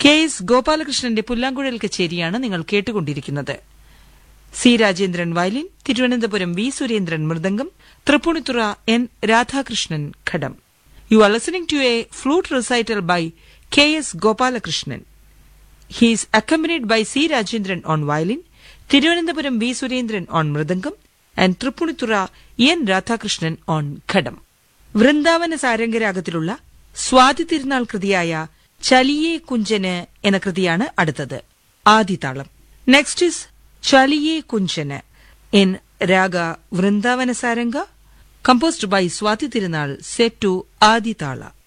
K S ഗോപാലകൃഷ്ണന്റെ പുല്ലാങ്കുഴൽ കച്ചേരിയാണ് നിങ്ങൾ കേട്ടുകൊണ്ടിരിക്കുന്നത് C Rajendran violin Thiruvananthapuram V Surendran mridangam Tripunithura N Radhakrishnan ghatam you are listening to a flute recital by K S Gopalakrishnan He is accompanied by C. Rajendran on violin, Thiruvananthapuram V. Surendran on mridangam, and Tripunitura N. Radhakrishnan on ghatam Vrindavana സാരംഗരാഗത്തിലുള്ള സ്വാതി തിരുനാൾ കൃതിയായ ചലിയെ കുഞ്ചന് എന്ന കൃതിയാണ് അടുത്തത് ആദിതാളം next is Chaliye Kunjan in raga Vrindavana Saranga composed by Swathi Thirunal set to ആദിതാള